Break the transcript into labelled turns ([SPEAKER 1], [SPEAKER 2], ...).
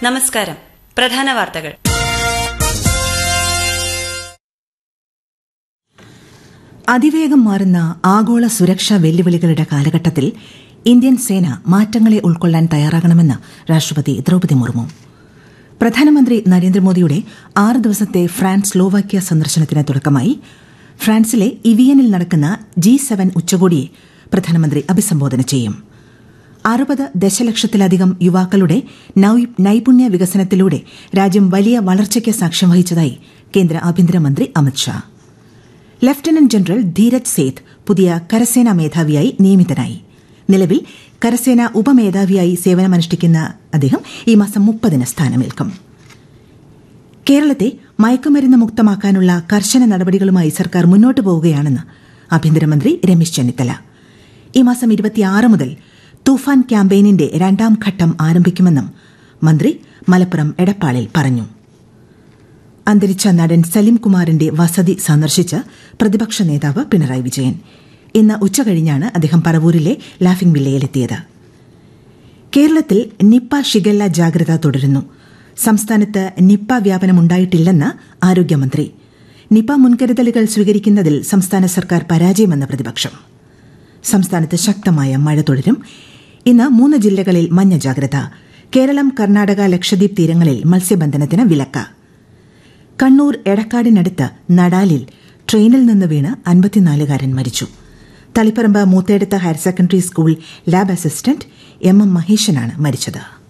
[SPEAKER 1] നമസ്കാരം പ്രധാന വാർത്തകൾ
[SPEAKER 2] അതിവേഗം മാറുന്ന ആഗോള സുരക്ഷാ വെല്ലുവിളികളുടെ കാലഘട്ടത്തിൽ ഇന്ത്യൻ സേന മാറ്റങ്ങളെ ഉൾക്കൊള്ളാൻ തയ്യാറാകണമെന്ന് രാഷ്ട്രപതി ദ്രൌപദി മുർമു പ്രധാനമന്ത്രി നരേന്ദ്രമോദിയുടെ ആറ് ദിവസത്തെ ഫ്രാൻസ് സ്ലോവാക്യ സന്ദർശനത്തിന് തുടക്കമായി ഫ്രാൻസിലെ ഇവിയനിൽ നടക്കുന്ന ജി സെവൻ ഉച്ചകോടിയെ പ്രധാനമന്ത്രി അഭിസംബോധന ചെയ്യും അറുപത് ദശലക്ഷത്തിലധികം യുവാക്കളുടെ നൈപുണ്യ വികസനത്തിലൂടെ രാജ്യം വലിയ വളർച്ചയ്ക്ക് സാക്ഷ്യം വഹിച്ചതായി കേന്ദ്ര ആഭ്യന്തരമന്ത്രി അമിത്ഷാ ലഫ്റ്റനന്റ് ജനറൽ ധീരജ് സേത്ത് പുതിയ കരസേനാ മേധാവിയായി നിയമിതനായി നിലവിൽ കരസേന ഉപമേധാവിയായി സേവനമനുഷ്ഠിക്കുന്ന അദ്ദേഹം ഈ മാസം മുപ്പതിന് സ്ഥാനമേൽക്കും കേരളത്തെ മയക്കുമരുന്ന് മുക്തമാക്കാനുള്ള കർശന നടപടികളുമായി സർക്കാർ മുന്നോട്ടു പോവുകയാണെന്ന് ആഭ്യന്തരമന്ത്രി രമേശ് ചെന്നിത്തല ഈ മാസം ഇരുപത്തിയാറ് മുതൽ തൂഫാൻ ക്യാമ്പയിനിന്റെ രണ്ടാം ഘട്ടം ആരംഭിക്കുമെന്നും മന്ത്രി മലപ്പുറം എടപ്പാളിൽ പറഞ്ഞു അന്തരിച്ച നടൻ സലിം കുമാറിന്റെ വസതി സന്ദർശിച്ച് പ്രതിപക്ഷ നേതാവ് പിണറായി വിജയൻ ഇന്ന് ഉച്ചകഴിഞ്ഞാണ് അദ്ദേഹം പറവൂരിലെ ലാഫിംഗ് വില്ലയിലെത്തിയത് കേരളത്തിൽ നിപ്പ ഷിഗല്ല ജാഗ്രത തുടരുന്നു സംസ്ഥാനത്ത് നിപ്പ വ്യാപനമുണ്ടായിട്ടില്ലെന്ന് ആരോഗ്യമന്ത്രി നിപ മുൻകരുതലുകൾ സ്വീകരിക്കുന്നതിൽ സംസ്ഥാന സർക്കാർ പരാജയമെന്ന് പ്രതിപക്ഷം സംസ്ഥാനത്ത് ശക്തമായ മഴ തുടരും ഇന്ന് മൂന്ന് ജില്ലകളിൽ മഞ്ഞ ജാഗ്രത കേരളം കർണാടക ലക്ഷദ്വീപ് തീരങ്ങളിൽ മത്സ്യബന്ധനത്തിന് വിലക്ക് കണ്ണൂർ എടക്കാടിനടുത്ത് നടാലിൽ ട്രെയിനിൽ നിന്ന് വീണ് അൻപത്തിനാലുകാരൻ മരിച്ചു Taliparamba Moothedath higher secondary school lab assistant M M മഹേശനാണ് മരിച്ചത്